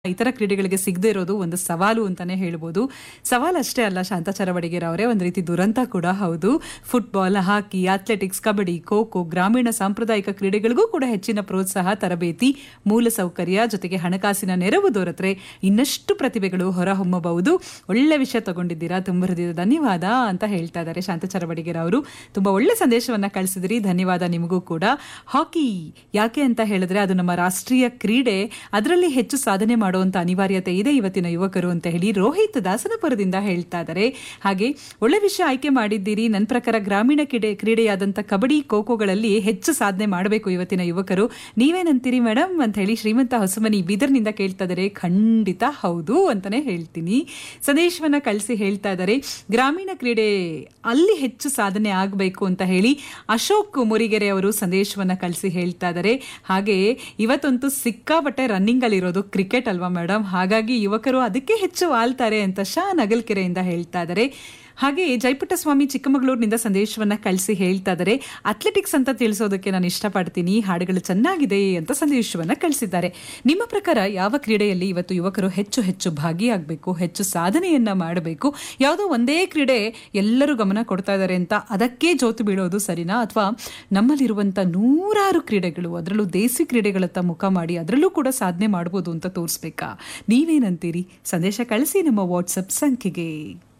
ಇತರ ಕ್ರೀಡೆಗಳಿಗೆ ಸಿಗದೆ ಇರೋದು ಒಂದು ಸವಾಲು ಅಂತಾನೆ ಹೇಳ್ಬೋದು ಸವಾಲು ಅಷ್ಟೇ ಅಲ್ಲ ಶಾಂತಾಚಾರ ಬಡಿಗೇರ್ ಅವರೇ ಒಂದು ರೀತಿ ದುರಂತ ಕೂಡ ಹೌದು football hockey athletics kabaddi kho kho ಗ್ರಾಮೀಣ ಸಾಂಪ್ರದಾಯಿಕ ಕ್ರೀಡೆಗಳಿಗೂ ಕೂಡ ಹೆಚ್ಚಿನ ಪ್ರೋತ್ಸಾಹ ತರಬೇತಿ ಮೂಲ ಸೌಕರ್ಯ ಜೊತೆಗೆ ಹಣಕಾಸಿನ ನೆರವು ದೊರೆತರೆ ಇನ್ನಷ್ಟು ಪ್ರತಿಭೆಗಳು ಹೊರಹೊಮ್ಮಬಹುದು ಒಳ್ಳೆ ವಿಷಯ ತಗೊಂಡಿದ್ದೀರಾ ತುಂಬ ಹೃದಯದ ಧನ್ಯವಾದ ಅಂತ ಹೇಳ್ತಾ ಇದ್ದಾರೆ ಶಾಂತಾಚಾರ ಬಡಿಗೇರ್ ಅವರು ತುಂಬಾ ಒಳ್ಳೆ ಸಂದೇಶವನ್ನ ಕಳಿಸಿದ್ರಿ ಧನ್ಯವಾದ ನಿಮಗೂ ಕೂಡ ಹಾಕಿ ಯಾಕೆ ಅಂತ ಹೇಳಿದ್ರೆ ಅದು ನಮ್ಮ ರಾಷ್ಟ್ರೀಯ ಕ್ರೀಡೆ ಅದರಲ್ಲಿ ಹೆಚ್ಚು ಸಾಧನೆ ಮಾಡುವಂತ ಅನಿವಾರ್ಯತೆ ಇದೆ ಇವತ್ತಿನ ಯುವಕರು ಅಂತ ಹೇಳಿ ರೋಹಿತ್ ದಾಸನಪುರದಿಂದ ಹೇಳ್ತಾ ಇದ್ದಾರೆ ಹಾಗೆ ಒಳ್ಳೆ ವಿಷಯ ಆಯ್ಕೆ ಮಾಡಿದ್ದೀರಿ ನನ್ನ ಪ್ರಕಾರ ಗ್ರಾಮೀಣ ಕ್ರೀಡೆ ಕ್ರೀಡೆಯಾದಂಥ ಕಬಡ್ಡಿ ಖೋಖೋಗಳಲ್ಲಿ ಹೆಚ್ಚು ಸಾಧನೆ ಮಾಡಬೇಕು ಇವತ್ತಿನ ಯುವಕರು ನೀವೇನಂತೀರಿ ಮೇಡಮ್ ಅಂತ ಹೇಳಿ ಶ್ರೀಮಂತ ಹೊಸಮನಿ ಬೀದರ್ನಿಂದ ಕೇಳ್ತಾ ಇದ್ದಾರೆ ಖಂಡಿತ ಹೌದು ಅಂತಾನೆ ಹೇಳ್ತೀನಿ ಸಂದೇಶವನ್ನ ಕಳಿಸಿ ಹೇಳ್ತಾ ಇದ್ದಾರೆ ಗ್ರಾಮೀಣ ಕ್ರೀಡೆ ಅಲ್ಲಿ ಹೆಚ್ಚು ಸಾಧನೆ ಆಗಬೇಕು ಅಂತ ಹೇಳಿ ಅಶೋಕ್ ಮುರಿಗೆರೆ ಅವರು ಸಂದೇಶವನ್ನ ಕಳಿಸಿ ಹೇಳ್ತಾ ಇದ್ದಾರೆ ಹಾಗೆ ಇವತ್ತಂತೂ ಸಿಕ್ಕಾಪಟ್ಟೆ ರನ್ನಿಂಗ್ ಅಲ್ಲಿ ಇರೋದು ಕ್ರಿಕೆಟ್ ಅಲ್ವಾ ಮೇಡಮ್ ಹಾಗಾಗಿ ಯುವಕರು ಅದಕ್ಕೆ ಹೆಚ್ಚು ಆಳ್ತಾರೆ ಅಂತ ಶಾ ನಗಲ್ಕೆರೆಯಿಂದ ಹೇಳ್ತಾ ಇದ್ದಾರೆ ಹಾಗೆ ಜಯಪುಟ್ಟ ಸ್ವಾಮಿ ಚಿಕ್ಕಮಗಳೂರಿನಿಂದ ಸಂದೇಶವನ್ನ ಕಳಿಸಿ ಹೇಳ್ತಾ ಇದ್ದಾರೆ ಅಥ್ಲೆಟಿಕ್ಸ್ ಅಂತ ತಿಳಿಸೋದಕ್ಕೆ ನಾನು ಇಷ್ಟಪಡ್ತೀನಿ ಹಾಡುಗಳು ಚೆನ್ನಾಗಿದೆ ಅಂತ ಸಂದೇಶವನ್ನ ಕಳಿಸಿದ್ದಾರೆ ನಿಮ್ಮ ಪ್ರಕಾರ ಯಾವ ಕ್ರೀಡೆಯಲ್ಲಿ ಇವತ್ತು ಯುವಕರು ಹೆಚ್ಚು ಹೆಚ್ಚು ಭಾಗಿಯಾಗಬೇಕು ಹೆಚ್ಚು ಸಾಧನೆಯನ್ನ ಮಾಡಬೇಕು ಯಾವುದೋ ಒಂದೇ ಕ್ರೀಡೆ ಎಲ್ಲರೂ ಗಮನ ಕೊಡ್ತಾ ಇದ್ದಾರೆ ಅಂತ ಅದಕ್ಕೆ ಜೋತು ಬೀಳೋದು ಸರಿನಾ ಅಥವಾ ನಮ್ಮಲ್ಲಿರುವಂತ ನೂರಾರು ಕ್ರೀಡೆಗಳು ಅದರಲ್ಲೂ ದೇಸಿ ಕ್ರೀಡೆಗಳತ್ತ ಮುಖ ಮಾಡಿ ಅದರಲ್ಲೂ ಕೂಡ ಸಾಧನೆ ಮಾಡ್ಬೋದು ಅಂತ ತೋರಿಸ್ಬೇಕಾ ನೀವೇನಂತೀರಿ ಸಂದೇಶ ಕಳಿಸಿ ನಮ್ಮ ವಾಟ್ಸಪ್ ಸಂಖ್ಯೆಗೆ